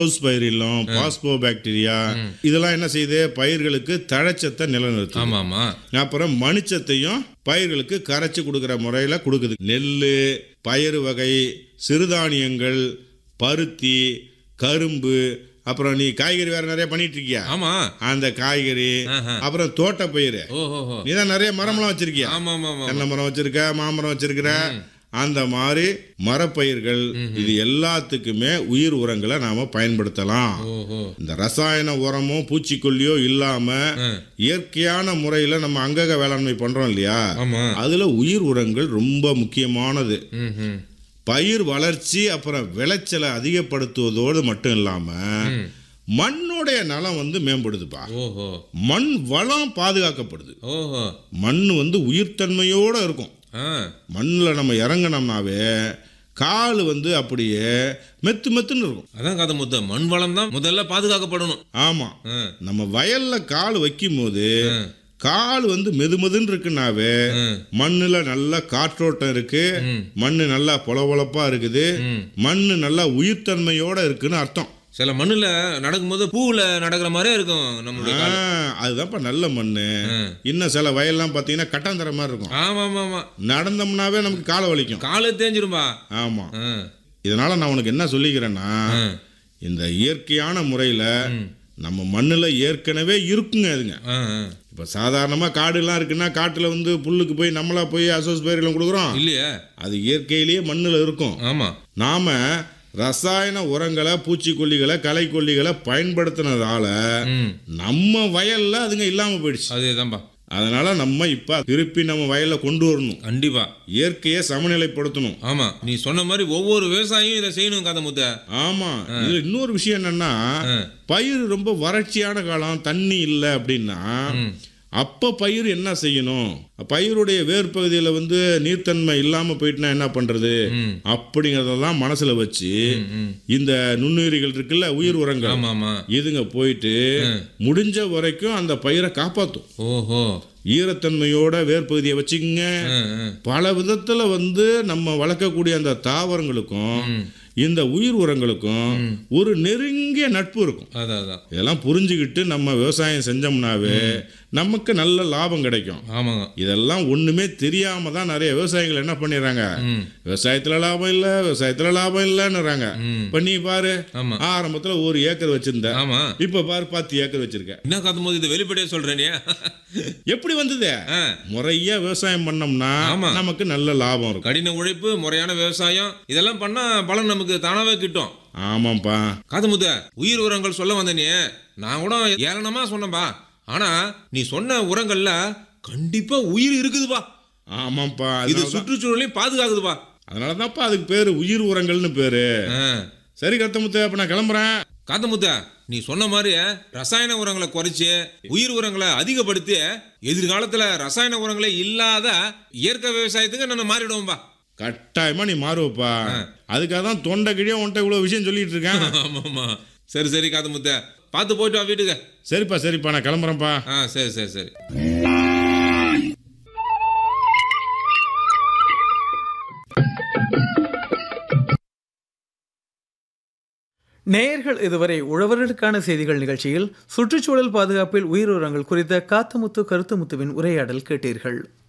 பைரிலம் phospho bacteria இதெல்லாம் என்ன செய்யுது பயிர்களுக்கு தழைச்சத்தை நிலைநிறுத்தும் ஆமா ஆமா அப்புறம் மணிச்சத்தையும் பயிர்களுக்கு கரைச்சி கொடுக்குற முறையில் கொடுக்குது நெல் பயிறு வகை சிறுதானியங்கள் பருத்தி கரும்பு அப்புறம் நீ காய்கறி வேற நிறைய பண்ணிட்டு இருக்கியா ஆமா அந்த காய்கறி ஆஹா. அப்புறம் தோட்ட பயிர் ஓஹோ நீ தான் நிறைய மரம்லாம் வச்சிருக்கியா ஆமா ஆமா ஆமா தென்னை மரம் வச்சிருக்க மாமரம் வச்சிருக்கிற அந்த மாதிரி மரப்பயிர்கள் இது எல்லாத்துக்குமே உயிர் உரங்களை நாம பயன்படுத்தலாம் ஓஹோ இந்த ரசாயன உரமோ பூச்சிக்கொல்லியோ இல்லாம இயற்கையான முறையில நம்ம அங்கக வேளாண்மை பண்றோம் இல்லையா ஆமா அதுல உயிர் உரங்கள் ரொம்ப முக்கியமானது ம் ம் பயிர் வளர்ச்சி அப்புறம் விளைச்சலை அதிகப்படுத்துவதோடு மட்டும் இல்லாம மண்ணுடைய நலம் வந்து மேம்படுதுப்பா ஓஹோ மண் வளம் பாதுகாக்கப்படுது ஓஹோ மண் வந்து உயிர்த்தன்மையோட இருக்கும் ஆ மண்ணில் நம்ம இறங்குனோம்னாவே கால் வந்து அப்படியே மெத்து மெத்துன்னு இருக்கும் அதான் கதை முத்த மண் வளம் தான் முதல்ல பாதுகாக்கப்படணும் ஆமாம் ஆ, நம்ம வயல்ல கால் வைக்கும் போது ஆ, கால் வந்து மெதுமெதுன்னு இருக்குனாவே ஆ. மண்ணுல நல்லா காற்றோட்டம் இருக்கு ம். மண்ணு நல்லா பொலபொலப்பா இருக்குது ம். மண்ணு நல்லா உயிர்த்தன்மையோட இருக்குன்னு அர்த்தம் சில மண்ணுல நடக்கும்போது பூவுல நடக்கிற மாதிரியே இருக்கும் நம்மளுடைய ஆ, கால் அதுதான்ப்பா நல்ல மண்ணு ஆ. இன்னும் சில வயல்லாம் பார்த்தீங்கன்னா கட்டாந்தர மாதிரி இருக்கும் ஆமா ஆமா ஆமா நடந்தோம்னாவே நமக்கு காலை வலிக்கும் காலு தேஞ்சிரும்பா ஆமா ஆ, இதனால நான் உனக்கு என்ன சொல்லிக்கிறேன்னா ஆ, இந்த இயற்கையான முறையில் நம்ம மண்ணில் ஏற்கனவே இருக்குங்க அதுங்க ஆ, ஆ. இப்போ சாதாரணமாக காடுலாம் இருக்குன்னா காட்டில் வந்து புல்லுக்கு போய் நம்மளா போய் அசோஸ் பயிரெல்லாம் கொடுக்குறோம் இல்லையா அது இயற்கையிலேயே மண்ணில் இருக்கும் ஆமா நாம ரசாயன உரங்களை பூச்சிக்கொல்லிகளை களைக்கொல்லிகளை பயன்படுத்தினதால ம் நம்ம வயல்ல அதுங்க இல்லாம போயிடுச்சு அதேதான்பா அதனால நம்ம இப்ப திருப்பி நம்ம வயல்ல கொண்டு வரணும் கண்டிப்பா இயற்கையை சமநிலைப்படுத்தணும் ஆமா நீ சொன்ன மாதிரி ஒவ்வொரு விவசாயியும் இதை செய்யணும் கதை முத்த ஆமா இதுல இன்னொரு விஷயம் என்னன்னா ஆ. பயிர் ரொம்ப வறட்சியான காலம் தண்ணி இல்லை அப்படின்னா ம். அப்ப பயிர் என்ன செய்யணும் பயிருடைய வேர் பகுதியில வந்து நீர்த்தன்மை இல்லாம போயிட்டுனா என்ன பண்றது ம். அப்படிங்கறதெல்லாம் மனசுல வச்சு ம், ம். இந்த நுண்ணுயிரிகள் இருக்குல்ல உயிர் உரங்கள் ஆமா ஆமா இதுங்க போயிட்டு முடிஞ்ச வரைக்கும் அந்த பயிரை காப்பாத்தும் ஓஹோ ஈரத்தன்மையோட வேர் பகுதியை வச்சுக்கங்க ஆ, ஆ. பல விதத்துல வந்து நம்ம வளர்க்கக்கூடிய அந்த தாவரங்களுக்கும் ம். இந்த உயிர் உரங்களுக்கும் ஒரு நெருங்கிய நட்பு இருக்கும் அதான் அதான் இதெல்லாம் புரிஞ்சுக்கிட்டு நம்ம விவசாயம் செஞ்சோம்னாவே நமக்கு நல்ல லாபம் கிடைக்கும் ஆமாங்க இதெல்லாம் ஒண்ணுமே தெரியாம தான் நிறைய விவசாயிகள் என்ன பண்ணிடுறாங்க ம் விவசாயத்துல லாபம் இல்ல விவசாயத்துல லாபம் இல்லைன்னுறாங்க ம். இப்ப நீ பாரு ஆமா ஆரம்பத்துல ஒரு ஏக்கர் வச்சிருந்த ஆமா இப்ப பாரு பத்து ஏக்கர் வச்சிருக்க என்ன கத்தும் போது இது வெளிப்படையா சொல்றேனே எப்படி வந்தது ஆ, முறையா விவசாயம் பண்ணோம்னா ஆமா. நமக்கு நல்ல லாபம் இருக்கும் கடின உழைப்பு முறையான விவசாயம் இதெல்லாம் பண்ணா பலன் நமக்கு தானாவே கிட்டும் ஆமாப்பா காதமுத உயிர் உரங்கள் சொல்ல வந்தனே நான் கூட ஏளனமா சொன்னேன்பா ஆனா நீ சொன்ன உரங்கள்ல கண்டிப்பா உயிர் இருக்குதுப்பா ஆமாப்பா இது அதனால- சுற்றுச்சூழலையும் பாதுகாக்குதுப்பா அதனாலதான்ப்பா அதுக்கு பேரு உயிர் உரங்கள்னு பேரு ஆ. சரி கருத்தமுத்து அப்ப நான் கிளம்புறேன் காத்தமுத்த நீ சொன்ன மாதிரி ரசாயன உரங்களை குறைச்சு உயிர் உரங்களை அதிகப்படுத்தி எதிர்காலத்துல ரசாயன உரங்களே இல்லாத இயற்கை விவசாயத்துக்கு நான் மாறிடுவோம்பா கட்டாயமா நீ மாறுவப்பா அதுக்காக தான் தொண்டை கிழியா உன்ட்ட இவ்வளவு விஷயம் சொல்லிட்டு இருக்கேன் ஆமாம்மா சரி சரி காத்தமுத்த பார்த்து போயிட்டு வா வீட்டுக்கு சரிப்பா சரிப்பா நான் கிளம்புறேன்ப்பா ஆ சரி சரி சரி நேயர்கள் இதுவரை உழவர்களுக்கான செய்திகள் நிகழ்ச்சியில் சுற்றுச்சூழல் பாதுகாப்பில் உயிர் உரங்கள் குறித்த காத்தமுத்து கருத்துமுத்துவின் உரையாடல் கேட்டீர்கள்